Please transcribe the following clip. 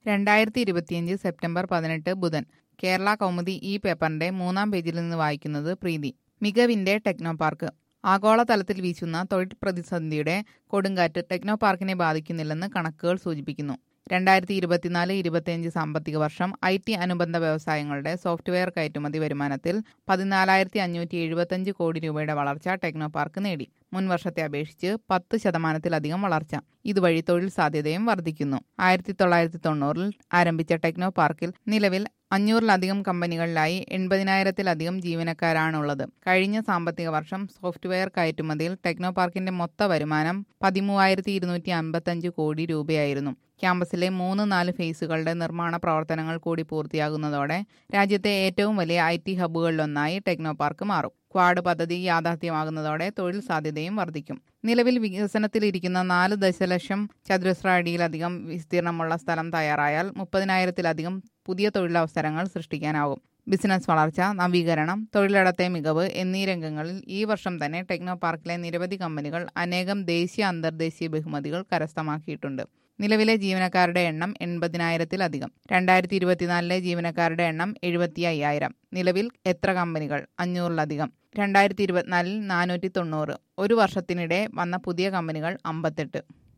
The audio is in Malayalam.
രണ്ടായിരത്തി ഇരുപത്തിയഞ്ച് സെപ്റ്റംബർ പതിനെട്ട് ബുധൻ കേരള കൗമുദി ഈ പേപ്പറിന്റെ മൂന്നാം പേജിൽ നിന്ന് വായിക്കുന്നത് പ്രീതി മികവിന്റെ ടെക്നോ പാർക്ക് ആഗോളതലത്തിൽ വീശുന്ന തൊഴിൽ പ്രതിസന്ധിയുടെ കൊടുങ്കാറ്റ് ടെക്നോ പാർക്കിനെ ബാധിക്കുന്നില്ലെന്ന് കണക്കുകൾ സൂചിപ്പിക്കുന്നു രണ്ടായിരത്തി ഇരുപത്തിനാല് ഇരുപത്തിയഞ്ച് സാമ്പത്തിക വർഷം ഐ ടി അനുബന്ധ വ്യവസായങ്ങളുടെ സോഫ്റ്റ്വെയർ കയറ്റുമതി വരുമാനത്തിൽ പതിനാലായിരത്തി അഞ്ഞൂറ്റി എഴുപത്തഞ്ച് കോടി രൂപയുടെ വളർച്ച ടെക്നോ പാർക്ക് നേടി മുൻ വർഷത്തെ അപേക്ഷിച്ച് പത്ത് ശതമാനത്തിലധികം വളർച്ച ഇതുവഴി തൊഴിൽ സാധ്യതയും വർദ്ധിക്കുന്നു ആയിരത്തി തൊള്ളായിരത്തി തൊണ്ണൂറിൽ ആരംഭിച്ച ടെക്നോ പാർക്കിൽ നിലവിൽ അഞ്ഞൂറിലധികം കമ്പനികളിലായി എൺപതിനായിരത്തിലധികം ജീവനക്കാരാണുള്ളത് കഴിഞ്ഞ സാമ്പത്തിക വർഷം സോഫ്റ്റ്വെയർ കയറ്റുമതിയിൽ ടെക്നോ പാർക്കിന്റെ മൊത്ത വരുമാനം പതിമൂവായിരത്തി ഇരുന്നൂറ്റി അമ്പത്തഞ്ച് കോടി രൂപയായിരുന്നു ക്യാമ്പസിലെ മൂന്ന് നാല് ഫേസുകളുടെ നിർമ്മാണ പ്രവർത്തനങ്ങൾ കൂടി പൂർത്തിയാകുന്നതോടെ രാജ്യത്തെ ഏറ്റവും വലിയ ഐ ടി ഹബ്ബുകളിലൊന്നായി ടെക്നോ പാർക്ക് മാറും ക്വാഡ് പദ്ധതി യാഥാർത്ഥ്യമാകുന്നതോടെ തൊഴിൽ സാധ്യതയും വർദ്ധിക്കും നിലവിൽ വികസനത്തിലിരിക്കുന്ന നാല് ദശലക്ഷം ചതുരശ്ര അടിയിലധികം വിസ്തീർണമുള്ള സ്ഥലം തയ്യാറായാൽ മുപ്പതിനായിരത്തിലധികം പുതിയ തൊഴിലവസരങ്ങൾ സൃഷ്ടിക്കാനാവും ബിസിനസ് വളർച്ച നവീകരണം തൊഴിലിടത്തെ മികവ് എന്നീ രംഗങ്ങളിൽ ഈ വർഷം തന്നെ ടെക്നോ പാർക്കിലെ നിരവധി കമ്പനികൾ അനേകം ദേശീയ അന്തർദേശീയ ബഹുമതികൾ കരസ്ഥമാക്കിയിട്ടുണ്ട് നിലവിലെ ജീവനക്കാരുടെ എണ്ണം എൺപതിനായിരത്തിലധികം രണ്ടായിരത്തി ഇരുപത്തിനാലിലെ ജീവനക്കാരുടെ എണ്ണം എഴുപത്തി അയ്യായിരം നിലവിൽ എത്ര കമ്പനികൾ അഞ്ഞൂറിലധികം രണ്ടായിരത്തി ഇരുപത്തിനാലിൽ നാനൂറ്റി തൊണ്ണൂറ് ഒരു വർഷത്തിനിടെ വന്ന പുതിയ കമ്പനികൾ അമ്പത്തെട്ട്